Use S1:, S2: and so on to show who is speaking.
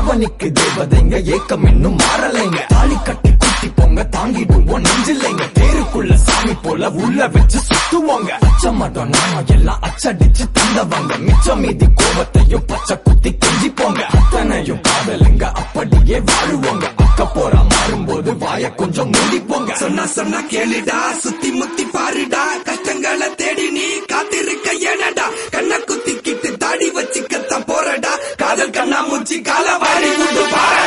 S1: தாவணிக்கு தேவதைங்க ஏக்கம் இன்னும் மாறலைங்க தாலி கட்டி குட்டி போங்க தாங்கிடுவோம் நெஞ்சில்லைங்க தேருக்குள்ள சாமி போல உள்ள வச்சு சுத்துவோங்க அச்ச மாட்டோம் நாம எல்லாம் அச்சடிச்சு தந்தவங்க மிச்சம் மீதி கோபத்தையும் பச்சை குத்தி கெஞ்சி போங்க அத்தனையும் காதலுங்க அப்படியே வாழுவோங்க அக்க போறா மாறும்போது வாய கொஞ்சம் மூடிப்போங்க
S2: சொன்னா சொன்னா கேளுடா சுத்தி முத்தி பாருடா கஷ்டங்களை தேடி நீ காத்திருக்க ஏனடா கண்ண குத்திக்கிட்டு தாடி வச்சுக்கத்தான் போறடா காதல் கண்ணா மூச்சி கால வாரி கொண்டு பாரு